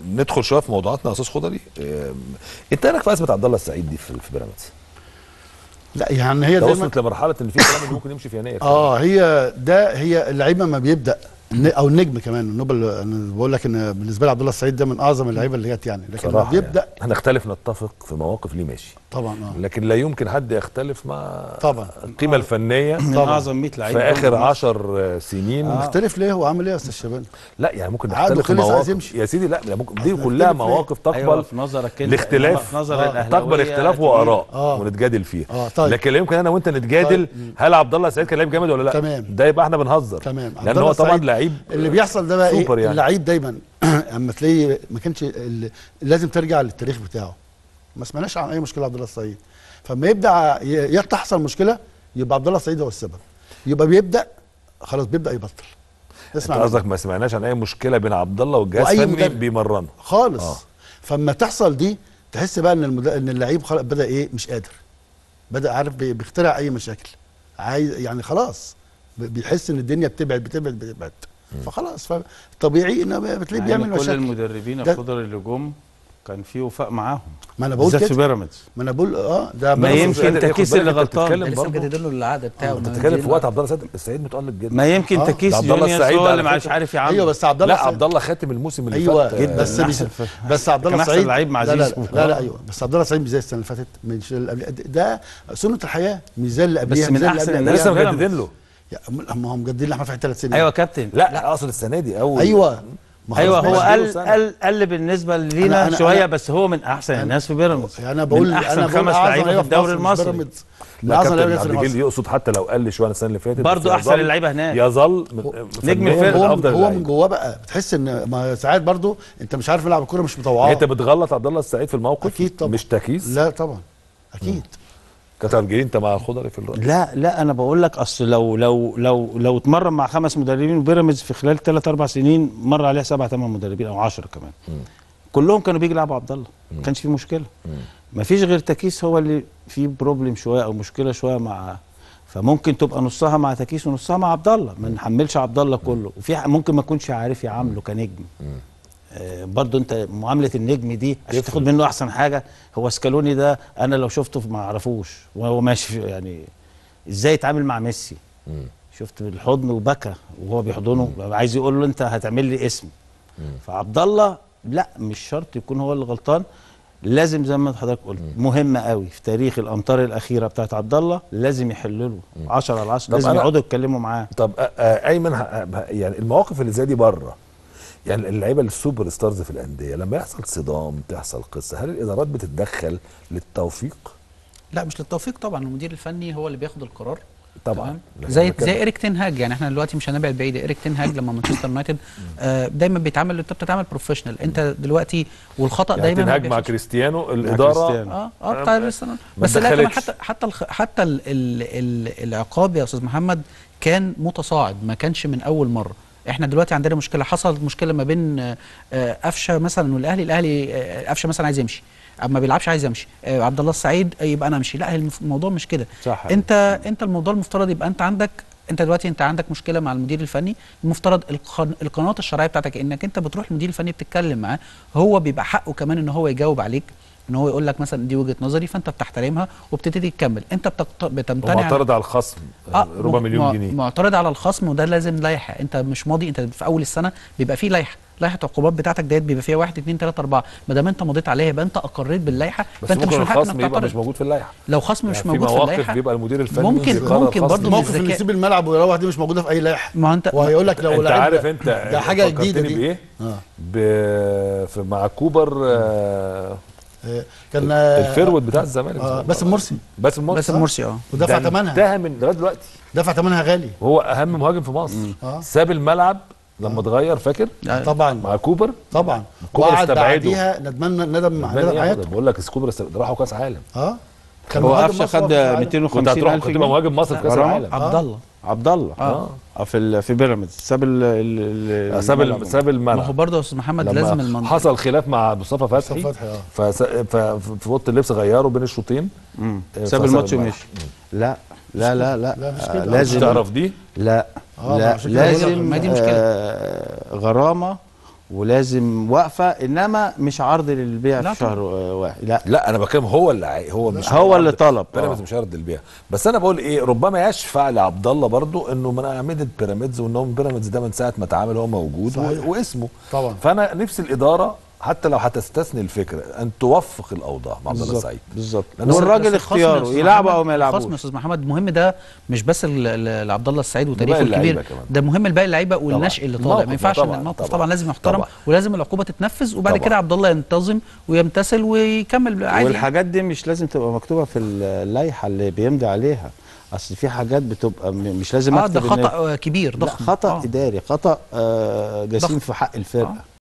ندخل شويه في موضوعاتنا يا استاذ خضري آم، انت إيه رايك في ازمه عبد الله السعيد دي في في بيراميدز؟ لا يعني هي ده دايما وصلت لمرحله ان في كلام إنه ممكن يمشي في يناير اه هي ده هي اللعيبه ما بيبدا الن- او النجم كمان النوبل انا بقول لك ان بالنسبه لي عبد الله السعيد ده من اعظم اللعيبه اللي جت يعني لكن لما صراحه بيبدا يعني. هنختلف نتفق في مواقف ليه ماشي طبعا اه لكن لا يمكن حد يختلف مع طبعا. القيمه الفنيه من طبعاً. اعظم 100 لعيب في اخر مصر. 10 سنين مختلف ليه هو عامل ايه يا استاذ شباب لا يعني ممكن عقده نختلف في خلص، عايز مواقف يمشي. يا سيدي لا يعني ممكن دي هنختلف كلها ليه؟ مواقف تقبل أيوة في نظرك انت الاختلاف في نظر آه. الاهلاويه تقبل اختلاف هتقول واراء آه. ونتجادل فيها اه طيب لكن لا يمكن انا وانت نتجادل هل عبد الله السعيد كان لعيب جامد ولا لا تمام. ده يبقى احنا بنهزر تمام عبد لان الله هو طبعا السعيد لعيب اللي بيحصل ده بقى سوبر ايه يعني. اللعيب دايما اما تلاقيه ما كانش ال- لازم ترجع للتاريخ بتاعه ما سمعناش عن اي مشكله عبد الله السعيد فما يبدا ي- يا تحصل مشكله يبقى عبد الله السعيد هو السبب يبقى بيبدا خلاص بيبدا يبطل انت اسمع مني. قصدك ما سمعناش عن اي مشكله بين عبد الله والجهاز وأي الفني مدرب. بيمرنه خالص آه. آه. فما تحصل دي تحس بقى ان المد... ان اللعيب خلاص بدا ايه مش قادر بدا عارف بي- بيخترع اي مشاكل عايز يعني خلاص ب- بيحس ان الدنيا بتبعد بتبعد بتبعد فخلاص فطبيعي ان بتلاقيه مع بيعمل إن كل مشاكل المدربين ده- الخضر اللي جم كان في وفاء معاهم ما انا بقول بالذات في كده بيراميدز ما انا بقول اه ده ما بس- يمكن خد بالك تكيس أنت اللي غلطان. بتتكلم لسه برضه مجددين له العقد بتاعه انت ما بتتكلم في مدين وقت عبد الله السعيد السعيد متالق جدا ما يمكن آه. تكيس ده عبد الله جونيورز السعيد هو على اللي مش فكرة. عارف يعمل ايوه بس عبد الله لا السعيد- عبد الله خاتم الموسم اللي ايوه فات جدا. بس من مش أحسن ف- بس عبد الله كان أحسن السعيد لعيب مع لا لا, زيزو. لا لا ايوه بس عبد الله السعيد مش زي السنه اللي فاتت مش اللي قبل ده سنه الحياه مش زي اللي قبليها بس من مش زي اللي أحسن قبليها. ده الناس لسه بيراميدز. مجددين له يا أم- هم مجددين لاحمد فتحي ثلاث سنين ايوه يا كابتن لا اقصد السنه دي اول ايوه ما خلاص ايوه هو ماشي. قل سنة. قل قل بالنسبه أنا- لينا أنا- شويه أنا- بس هو من احسن الناس في بيراميدز يعني انا بقول من احسن انا بقول خمس أعظم لعيبه في لعيبة الدوري مصر مش المصري بيراميدز. من لا اعظم كابتن لعيبه عبد في الجليل مصر يقصد حتى لو قل شويه السنه اللي فاتت برضه بس أحسن يظل- اللعيبة هناك. يظل من- نجم فنياً الفرقة. من هو افضل هو من اللعيبة. جواه بقى بتحس ان ما ساعات برضو انت مش عارف يلعب الكوره مش مطوعاه انت بتغلط عبد الله السعيد في الموقف أكيد طبعا. مش تكيس لا طبعا اكيد كتر الجليل انت مع الخضري في الرأي لا لا انا بقول لك اصل لو لو لو لو اتمرن مع خمس مدربين بيراميدز في خلال ثلاث اربع سنين مر عليها سبع ثمان مدربين او 10 كمان كلهم كانوا بيجي يلعبوا عبد الله ما كانش في مشكله ما فيش غير تكيس هو اللي فيه بروبلم شويه او مشكله شويه مع فممكن تبقى نصها مع تكيس ونصها مع عبد الله ما نحملش عبد الله كله وفي ح- ممكن ما يكونش عارف يعامله كنجم آه برضو انت معامله النجم دي عشان تاخد منه احسن حاجه هو سكالوني ده انا لو شفته ما اعرفوش وهو ماشي في- يعني ازاي يتعامل مع ميسي شفت بالحضن وبكى وهو بيحضنه عايز يقول له انت هتعمل لي اسم فعبد الله لا مش شرط يكون هو اللي غلطان لازم زي ما حضرتك قلت مهمه قوي في تاريخ الامطار الاخيره بتاعت عبد الله لازم يحلوا له 10 على 10 طب لازم أنا- يقعدوا يتكلموا معاه طب آه، آه، ايمن ه- ه- يعني المواقف اللي زي دي بره يعني اللعيبه السوبر ستارز في الانديه لما يحصل صدام تحصل قصه هل الادارات بتتدخل للتوفيق لا مش للتوفيق طبعا المدير الفني هو اللي بياخد القرار طبعا تمام؟ لكن زي بتكلم- زي اريك تين هاج يعني احنا دلوقتي مش هنبعد بعيد اريك تين هاج لما مانشستر يونايتد آه دايما بيتعامل انت بتتعامل بروفيشنال انت دلوقتي والخطا يعني دايما ما تنهاج مع بيحصلش. كريستيانو الاداره كريستيانو. اه اه بتاع آه، الارسنال ما بس لا كمان اتدخلتش. حتى حتى الخ... حتى ال... ال... ال... العقاب يا استاذ محمد كان متصاعد ما كانش من اول مره احنا دلوقتي عندنا مشكله حصلت مشكله ما بين آه، آه، قفشه مثلا والاهلي الاهلي آه، قفشه مثلا عايز يمشي اما بيلعبش عايز يمشي آه، عبد الله السعيد آه، يبقى انا امشي لا هي المف- الموضوع مش كده صح. انت انت الموضوع المفترض يبقى انت عندك انت دلوقتي انت عندك مشكله مع المدير الفني المفترض القن... القنوات الشرعيه بتاعتك انك انت بتروح المدير الفني بتتكلم معاه هو بيبقى حقه كمان ان هو يجاوب عليك ان هو يقول لك مثلا دي وجهه نظري فانت بتحترمها وبتبتدي تكمل انت بتقت... بتمتنع عن- ومعترض على الخصم آه، ربع م- مليون مع- جنيه معترض على الخصم وده لازم لائحه انت مش ماضي انت في اول السنه بيبقى فيه لائحه لائحه العقوبات بتاعتك ديت بيبقى فيها 1 2 3 4 ما دام انت مضيت عليها يبقى انت اقريت باللائحه بس فانت مش ممكن من حقك الخصم انك يبقى تعترض مش موجود في اللائحه لو خصم مش يعني موجود في في مواقف اللائحه بيبقى المدير الفني ممكن بيقرر ممكن خصم. برضه موقف ان بالذكاء. يسيب الملعب ويروح دي مش موجوده في اي لائحه ما هو انت وهيقول لك لو انت لعيب عارف ده- انت ده حاجه جديده فكرتني دي بايه اه ب... في مع كوبر آه آه، كان آه، الفيرود بتاع الزمالك آه باسم مرسي باسم مرسي بس مرسي اه ودفع ده ثمنها انتهى من لغايه دلوقتي دفع ثمنها غالي وهو اهم مهاجم في مصر آه. ساب الملعب لما اتغير فاكر طبعا مع كوبر طبعا كوبر وقعد استبعده. بعديها ندمان ندم مع ندم ندم حياته بقول لك كوبر است- راحوا كاس عالم اه كان هو مهاجم قفشه مصر خد وكأس العالم. 250 كنت هتروح الف كنت تبقى جنيه مهاجم مصر في كاس غرامة؟ العالم عبد الله عبد الله اه اه في ال- في بيراميدز ساب ال ال- ساب الملعب. ال- ساب ما هو الملعب برضه يا استاذ محمد لازم لما المنطقه حصل خلاف مع مصطفى فتحي مصطفى فتحي، اه. فس... ف... في اوضه اللبس غيروا بين الشوطين مم. آه، ساب فساب الماتش الملعب. ومشي لا لا لا لا, لا، مش آه، كده. لازم تعرف دي لا آه، لا عشان كده بقول لك، لازم ما دي مشكلة. آه غرامه ولازم وقفه انما مش عرض للبيع لا في شهر آه، واحد لا لا انا بتكلم هو اللي عاي- هو مش هو اللي عرض- طلب، بيراميدز آه. مش عرض البيع بس انا بقول ايه ربما يشفع لعبد الله برضو انه من اعمده بيراميدز وانهم بيراميدز ده من ساعه ما اتعامل هو موجود صحيح. و... واسمه طبعا. فانا نفس الاداره حتى لو هتستثني الفكره ان توفق الاوضاع مع عبد الله بالظبط السعيد بالظبط لأن هو- والراجل بس الخصم يا اختياره أستاذ يلعبه محمد- او ما الخصم يا يلعبوش استاذ محمد المهم ده مش بس ال- ال- لعبد الله السعيد وتاريخه باقي اللعيبة الكبير كمان. ده مهم لباقي اللعيبه والنشء اللي طالع الموقف ما ينفعش طبعاً، ان الموقف طبعاً. طبعا لازم يحترم طبعاً. ولازم العقوبه تتنفذ وبعد طبعاً. كده عبد الله ينتظم ويمتثل ويكمل عادي والحاجات دي مش لازم تبقى مكتوبه في اللائحه اللي بيمضي عليها اصل في حاجات بتبقى م- مش لازم اه ده اكتب إن- خطا آه، كبير لا ضخم خطا آه. اداري خطا آه جسيم ضخم. في حق الفرقه